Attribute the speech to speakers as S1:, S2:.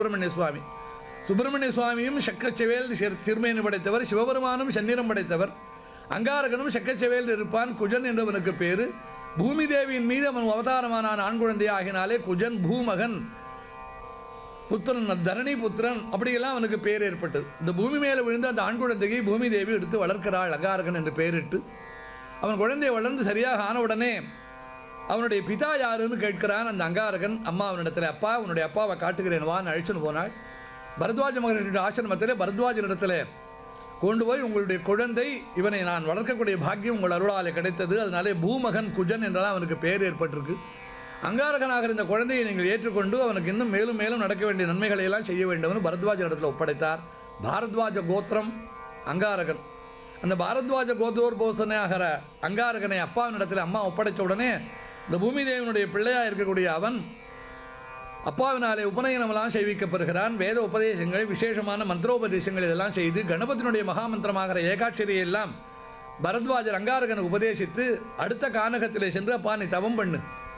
S1: சுப்பிரமணிய சுவாமி சுப்பிரமணிய சுவாமியும் சக்கச்செவேல் திருமேனி படைத்தவர் சிவபெருமானும் செந்நிறம் படைத்தவர் அங்காரகனும் சக்கச்செவேல் இருப்பான் குஜன் என்றவனுக்கு பேரு பூமி தேவியின் மீது அவன் அவதாரமானான் ஆண் குழந்தை ஆகினாலே குஜன் பூமகன் புத்திரன் தரணி புத்திரன் அப்படியெல்லாம் அவனுக்கு பேர் ஏற்பட்டது இந்த பூமி மேலே விழுந்த அந்த ஆண் குழந்தையை பூமி தேவி எடுத்து வளர்க்கிறாள் அங்காரகன் என்று பெயரிட்டு அவன் குழந்தை வளர்ந்து சரியாக ஆன உடனே அவனுடைய பிதா யாருன்னு கேட்கிறான் அந்த அங்காரகன் அம்மா அவனிடத்தில் அப்பா உன்னுடைய அப்பாவை காட்டுகிறேன் வான்னு அழைச்சுன்னு போனாள் பரத்வாஜ மகனுடைய ஆசிரமத்திலே பரத்வாஜனிடத்தில் கொண்டு போய் உங்களுடைய குழந்தை இவனை நான் வளர்க்கக்கூடிய பாக்கியம் உங்கள் அருளாலே கிடைத்தது அதனாலே பூமகன் குஜன் என்றெல்லாம் அவனுக்கு பேர் ஏற்பட்டிருக்கு அங்காரகனாக இருந்த குழந்தையை நீங்கள் ஏற்றுக்கொண்டு அவனுக்கு இன்னும் மேலும் மேலும் நடக்க வேண்டிய நன்மைகளை எல்லாம் செய்ய வேண்டும்னு பரத்வாஜனிடத்தில் ஒப்படைத்தார் பாரத்வாஜ கோத்திரம் அங்காரகன் அந்த பாரத்வாஜ கோத்தோர் போசனையாகிற அங்காரகனை அப்பாவினிடத்தில் அம்மா ஒப்படைச்ச உடனே இந்த பூமி தேவனுடைய பிள்ளையாக இருக்கக்கூடிய அவன் அப்பாவினாலே உபநயனமெல்லாம் செய்விக்கப்படுகிறான் வேத உபதேசங்கள் விசேஷமான மந்திரோபதேசங்கள் இதெல்லாம் செய்து கணபதியினுடைய மகாமந்திரமாகிற ஏகாட்சரியை எல்லாம் பரத்வாஜர் அங்காரகனை உபதேசித்து அடுத்த கானகத்திலே சென்று அப்பா நீ தவம் பண்ணு